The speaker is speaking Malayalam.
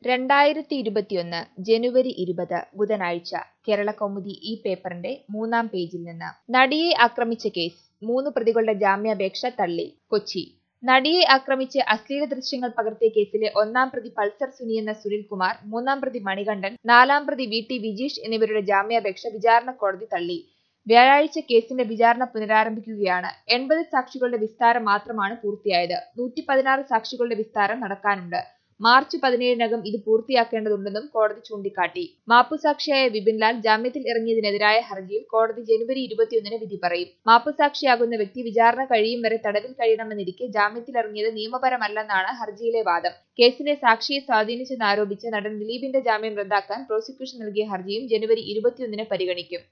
രണ്ടായിരത്തി ഇരുപത്തിയൊന്ന് ജനുവരി ഇരുപത് ബുധനാഴ്ച കേരളകൗമുദി ഈ പേപ്പറിന്റെ മൂന്നാം പേജിൽ നിന്ന് നടിയെ ആക്രമിച്ച കേസ് മൂന്ന് പ്രതികളുടെ ജാമ്യാപേക്ഷ തള്ളി കൊച്ചി നടിയെ ആക്രമിച്ച് അശ്ലീല ദൃശ്യങ്ങൾ പകർത്തിയ കേസിലെ ഒന്നാം പ്രതി പൾസർ സുനി എന്ന സുനിൽകുമാർ മൂന്നാം പ്രതി മണികണ്ഠൻ നാലാം പ്രതി വി ടി വിജീഷ് എന്നിവരുടെ ജാമ്യാപേക്ഷ വിചാരണ കോടതി തള്ളി വ്യാഴാഴ്ച കേസിന്റെ വിചാരണ പുനരാരംഭിക്കുകയാണ് എൺപത് സാക്ഷികളുടെ വിസ്താരം മാത്രമാണ് പൂർത്തിയായത് നൂറ്റി പതിനാറ് സാക്ഷികളുടെ വിസ്താരം നടക്കാനുണ്ട് മാർച്ച് പതിനേഴിനകം ഇത് പൂർത്തിയാക്കേണ്ടതുണ്ടെന്നും കോടതി ചൂണ്ടിക്കാട്ടി മാപ്പുസാക്ഷിയായ വിപിൻലാൽ ജാമ്യത്തിൽ ഇറങ്ങിയതിനെതിരായ ഹർജിയിൽ കോടതി ജനുവരി ഇരുപത്തിയൊന്നിന് വിധി പറയും മാപ്പുസാക്ഷിയാകുന്ന വ്യക്തി വിചാരണ കഴിയും വരെ തടവിൽ കഴിയണമെന്നിരിക്കെ ജാമ്യത്തിലിറങ്ങിയത് നിയമപരമല്ലെന്നാണ് ഹർജിയിലെ വാദം കേസിലെ സാക്ഷിയെ സ്വാധീനിച്ചെന്നാരോപിച്ച് നടൻ ദിലീപിന്റെ ജാമ്യം റദ്ദാക്കാൻ പ്രോസിക്യൂഷൻ നൽകിയ ഹർജിയും ജനുവരി ഇരുപത്തിയൊന്നിന് പരിഗണിക്കും